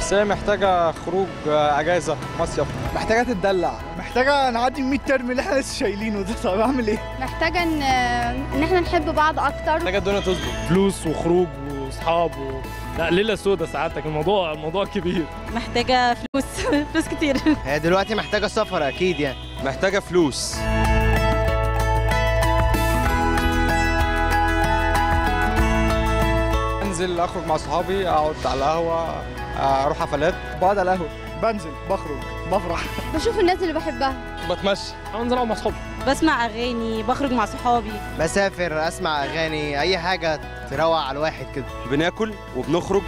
بس هي محتاجه خروج آه، اجازه مصيف محتاجه تتدلع محتاجه نعدي ال 100 ترم اللي احنا لسه شايلينه ده طب اعمل ايه؟ محتاجه ان ان احنا نحب بعض اكتر محتاجه الدنيا تظبط فلوس وخروج واصحاب و... لا ليله سودا سعادتك الموضوع الموضوع كبير محتاجة فلوس فلوس كتير هي دلوقتي محتاجه سفر اكيد يعني محتاجه فلوس انزل اخرج مع صحابي اقعد على القهوه آه، اروح حفلات بقعد على القهوه بنزل بخرج بفرح بشوف الناس اللي بحبها بتمشى انزل اقعد مع اصحابي بسمع أغاني بخرج مع صحابي بسافر اسمع اغاني اي حاجه تروق على الواحد كده بناكل وبنخرج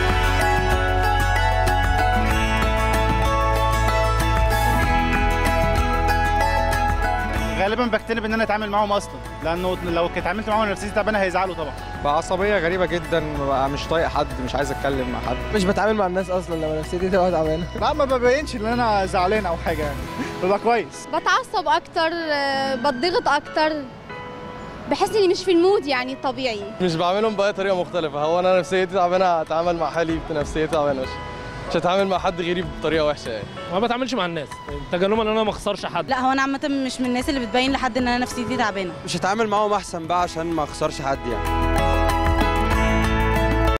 غالبا بجتنب ان انا اتعامل معاهم اصلا لانه لو اتعاملت معاهم نفسيتي تعبانه هيزعلوا طبعا بعصبيه غريبه جدا ببقى مش طايق حد مش عايز اتكلم مع حد مش بتعامل مع الناس اصلا لما نفسيتي تبقى تعبانه لا ما ببينش ان انا زعلان او حاجه يعني ببقى كويس بتعصب اكتر آه، بتضغط اكتر بحس اني مش في المود يعني الطبيعي مش بعملهم باي طريقه مختلفه هو انا نفسيتي تعبانه هتعامل مع حالي بنفسيتي تعبانه مش هتعامل مع حد غريب بطريقه وحشه يعني ما بتعاملش مع الناس تجنبا ان انا ما اخسرش حد لا هو أنا عامة مش من الناس اللي بتبين لحد إن أنا نفسيتي تعبانة مش هتعامل معاهم احسن بقى عشان ما اخسرش حد يعني